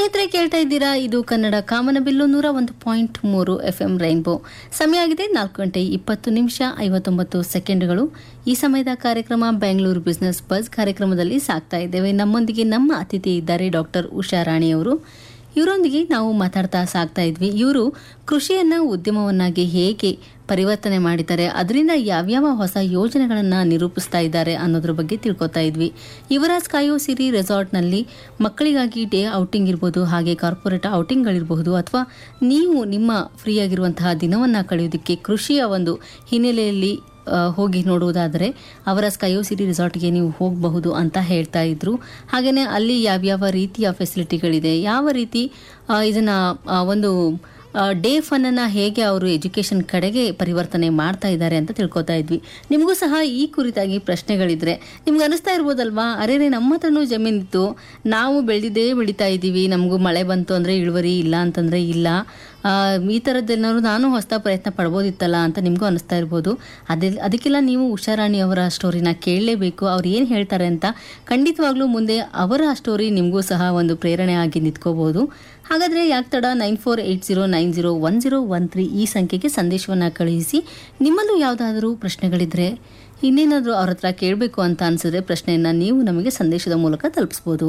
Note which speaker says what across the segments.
Speaker 1: ಸ್ನೇಹಿತರೆ ಕೇಳ್ತಾ ಇದ್ದೀರಾ ಇದು ಕನ್ನಡ ಕಾಮನಬಿಲ್ಲು ನೂರ ಒಂದು ಪಾಯಿಂಟ್ ಮೂರು ಎಫ್ ಎಂ ರೈನ್ಬೋ ಸಮಯ ಆಗಿದೆ ನಾಲ್ಕು ಗಂಟೆ ಇಪ್ಪತ್ತು ನಿಮಿಷ ಐವತ್ತೊಂಬತ್ತು ಸೆಕೆಂಡ್ಗಳು ಈ ಸಮಯದ ಕಾರ್ಯಕ್ರಮ ಬೆಂಗಳೂರು ಬಿಸ್ನೆಸ್ ಬಸ್ ಕಾರ್ಯಕ್ರಮದಲ್ಲಿ ಸಾಕ್ತಾ ಇದ್ದೇವೆ ನಮ್ಮೊಂದಿಗೆ ನಮ್ಮ ಅತಿಥಿ ಇದ್ದಾರೆ ಡಾಕ್ಟರ್ ಉಷಾ ರಾಣಿ ಅವರು ಇವರೊಂದಿಗೆ ನಾವು ಮಾತಾಡ್ತಾ ಸಾಕ್ತಾ ಇದ್ವಿ ಇವರು ಕೃಷಿಯನ್ನ ಉದ್ಯಮವನ್ನಾಗಿ ಹೇಗೆ ಪರಿವರ್ತನೆ ಮಾಡಿದ್ದಾರೆ ಅದರಿಂದ ಯಾವ್ಯಾವ ಹೊಸ ಯೋಜನೆಗಳನ್ನು ನಿರೂಪಿಸ್ತಾ ಇದ್ದಾರೆ ಅನ್ನೋದ್ರ ಬಗ್ಗೆ ತಿಳ್ಕೊತಾ ಇದ್ವಿ ಯುವರಾಜ್ ಕಾಯೋ ಸಿರಿ ರೆಸಾರ್ಟ್ನಲ್ಲಿ ಮಕ್ಕಳಿಗಾಗಿ ಡೇ ಔಟಿಂಗ್ ಇರ್ಬೋದು ಹಾಗೆ ಕಾರ್ಪೊರೇಟ್ ಔಟಿಂಗ್ಗಳಿರಬಹುದು ಅಥವಾ ನೀವು ನಿಮ್ಮ ಫ್ರೀ ಆಗಿರುವಂತಹ ದಿನವನ್ನು ಕಳೆಯೋದಕ್ಕೆ ಕೃಷಿಯ ಒಂದು ಹಿನ್ನೆಲೆಯಲ್ಲಿ ಆ, ಹೋಗಿ ನೋಡುವುದಾದರೆ ಅವರ ಸ್ಕೈಯೋ ಸಿಟಿ ರೆಸಾರ್ಟ್ಗೆ ನೀವು ಹೋಗಬಹುದು ಅಂತ ಹೇಳ್ತಾ ಇದ್ರು ಹಾಗೆಯೇ ಅಲ್ಲಿ ಯಾವ್ಯಾವ ರೀತಿಯ ಫೆಸಿಲಿಟಿಗಳಿದೆ ಯಾವ ರೀತಿ ಆ, ಇದನ್ನ ಆ, ಒಂದು ಡೇ ಫನ್ನನ್ನು ಹೇಗೆ ಅವರು ಎಜುಕೇಷನ್ ಕಡೆಗೆ ಪರಿವರ್ತನೆ ಮಾಡ್ತಾ ಇದ್ದಾರೆ ಅಂತ ತಿಳ್ಕೊತಾ ಇದ್ವಿ ನಿಮಗೂ ಸಹ ಈ ಕುರಿತಾಗಿ ಪ್ರಶ್ನೆಗಳಿದ್ರೆ ನಿಮ್ಗೆ ಅನಿಸ್ತಾ ಇರ್ಬೋದಲ್ವಾ ಅರೆ ರೇ ನಮ್ಮ ಹತ್ರನೂ ಜಮೀನಿತ್ತು ನಾವು ಬೆಳೆದಿದ್ದೇ ಬೆಳೀತಾ ಇದ್ದೀವಿ ನಮಗೂ ಮಳೆ ಬಂತು ಅಂದರೆ ಇಳುವರಿ ಇಲ್ಲ ಅಂತಂದರೆ ಇಲ್ಲ ಆ, ಈ ಥರದ್ದೇನಾದ್ರು ನಾನು ಹೊಸ ಪ್ರಯತ್ನ ಪಡ್ಬೋದಿತ್ತಲ್ಲ ಅಂತ ನಿಮಗೂ ಅನಿಸ್ತಾ ಇರ್ಬೋದು ಅದೇ ಅದಕ್ಕೆಲ್ಲ ನೀವು ಉಷಾರಾಣಿ ಅವರ ಸ್ಟೋರಿನ ಕೇಳಲೇಬೇಕು ಅವ್ರು ಏನು ಹೇಳ್ತಾರೆ ಅಂತ ಖಂಡಿತವಾಗ್ಲೂ ಮುಂದೆ ಅವರ ಸ್ಟೋರಿ ನಿಮಗೂ ಸಹ ಒಂದು ಪ್ರೇರಣೆ ಆಗಿ ನಿಂತ್ಕೋಬಹುದು ಹಾಗಾದರೆ ಯಾಕೆ ತಡ nine four eight zero nine zero one zero one three ಈ ಸಂಖ್ಯೆಗೆ ಸಂದೇಶವನ್ನು ಕಳುಹಿಸಿ ನಿಮ್ಮಲ್ಲೂ ಯಾವುದಾದ್ರೂ ಪ್ರಶ್ನೆಗಳಿದ್ರೆ ಇನ್ನೇನಾದರೂ ಅವ್ರ ಹತ್ರ ಕೇಳಬೇಕು ಅಂತ ಅನಿಸಿದ್ರೆ ಪ್ರಶ್ನೆಯನ್ನು ನೀವು ನಮಗೆ ಸಂದೇಶದ ಮೂಲಕ ತಲುಪಿಸ್ಬೋದು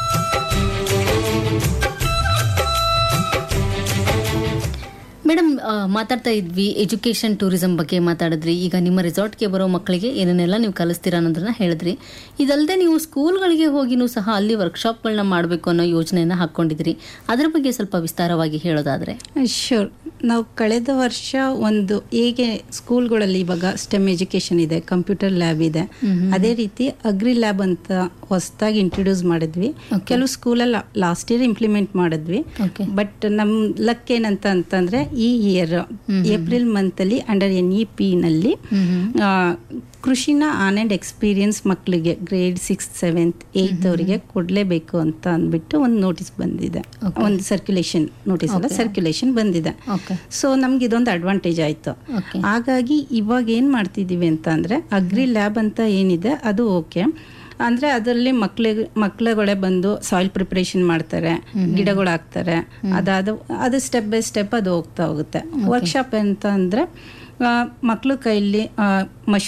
Speaker 1: ಮೇಡಮ್ ಆ, ಮಾತಾಡ್ತಾ ಇದ್ವಿ ಎಜುಕೇಷನ್ ಟೂರಿಸಂ ಬಗ್ಗೆ ಮಾತಾಡಿದ್ರಿ ಈಗ ನಿಮ್ಮ ರೆಸಾರ್ಟ್ಗೆ ಬರೋ ಮಕ್ಕಳಿಗೆ ಏನೇನೆಲ್ಲ ನೀವು ಕಲಿಸ್ತೀರಾ ಅನ್ನೋದನ್ನ ಹೇಳಿದ್ರಿ ಇದಲ್ಲದೆ ನೀವು ಸ್ಕೂಲ್ಗಳಿಗೆ ಹೋಗಿನೂ ಸಹ ಅಲ್ಲಿ ವರ್ಕ್ಶಾಪ್ಗಳನ್ನ ಮಾಡಬೇಕು ಅನ್ನೋ ಯೋಜನೆಯನ್ನು ಹಾಕ್ಕೊಂಡಿದ್ರಿ ಅದರ ಬಗ್ಗೆ ಸ್ವಲ್ಪ ವಿಸ್ತಾರವಾಗಿ ಹೇಳೋದಾದ್ರೆ
Speaker 2: ಶೂರ್ ನಾವು ಕಳೆದ ವರ್ಷ ಒಂದು ಹೇಗೆ ಸ್ಕೂಲ್ಗಳಲ್ಲಿ ಇವಾಗ ಸ್ಟೆಮ್ ಎಜುಕೇಶನ್ ಇದೆ ಕಂಪ್ಯೂಟರ್ ಲ್ಯಾಬ್ ಇದೆ ಅದೇ ರೀತಿ ಅಗ್ರಿ ಲ್ಯಾಬ್ ಅಂತ ಹೊಸದಾಗಿ ಇಂಟ್ರೊಡ್ಯೂಸ್ ಮಾಡಿದ್ವಿ ಕೆಲವು ಸ್ಕೂಲಲ್ಲಿ ಲಾಸ್ಟ್ ಇಯರ್ ಇಂಪ್ಲಿಮೆಂಟ್ ಮಾಡಿದ್ವಿ
Speaker 1: ಓಕೆ
Speaker 2: ಬಟ್ ನಮ್ಮ ಲಕ್ ಏನಂತ ಅಂತಂದ್ರೆ ಈ ಇಯರ್ ಏಪ್ರಿಲ್ ಮಂತಲ್ಲಿ ಅಂಡರ್ ಎನ್ ಇ ಪಿ ನಲ್ಲಿ ಆ, ಕೃಷಿನ ಆನ್ ಆ್ಯಂಡ್ ಎಕ್ಸ್ಪೀರಿಯನ್ಸ್ ಮಕ್ಕಳಿಗೆ ಗ್ರೇಡ್ ಸಿಕ್ಸ್ ಸೆವೆಂತ್ ಏಯ್ತ್ ಅವರಿಗೆ ಕೊಡಲೇಬೇಕು ಅಂತ ಅಂದ್ಬಿಟ್ಟು ಒಂದು ನೋಟಿಸ್ ಬಂದಿದೆ ಒಂದು ಸರ್ಕ್ಯುಲೇಷನ್ ನೋಟಿಸ್ ಅಲ್ಲ ಸರ್ಕ್ಯುಲೇಷನ್ ಬಂದಿದೆ
Speaker 1: ಓಕೆ
Speaker 2: ಸೊ ನಮ್ಗೆ ಇದೊಂದು ಅಡ್ವಾಂಟೇಜ್ ಆಯಿತು
Speaker 1: ಓಕೆ
Speaker 2: ಹಾಗಾಗಿ ಇವಾಗ ಏನು ಮಾಡ್ತಿದ್ದೀವಿ ಅಂತ ಅಂದರೆ ಅಗ್ರಿ ಲ್ಯಾಬ್ ಅಂತ ಏನಿದೆ ಅದು ಓಕೆ ಅಂದರೆ ಅದರಲ್ಲಿ ಮಕ್ಳಿಗೆ ಮಕ್ಳುಗಳೇ ಬಂದು ಸಾಯಿಲ್ ಪ್ರಿಪ್ರೇಷನ್ ಮಾಡ್ತಾರೆ ಗಿಡಗಳು ಹಾಕ್ತಾರೆ ಅದಾದ ಅದು ಸ್ಟೆಪ್ ಬೈ ಸ್ಟೆಪ್ ಅದು ಹೋಗ್ತಾ ಹೋಗುತ್ತೆ ವರ್ಕ್ಶಾಪ್ ಅಂತ ಅಂದರೆ ಮಕ್ಕಳು ಕೈಯಲ್ಲಿ ಮಶ್ರೂಮ್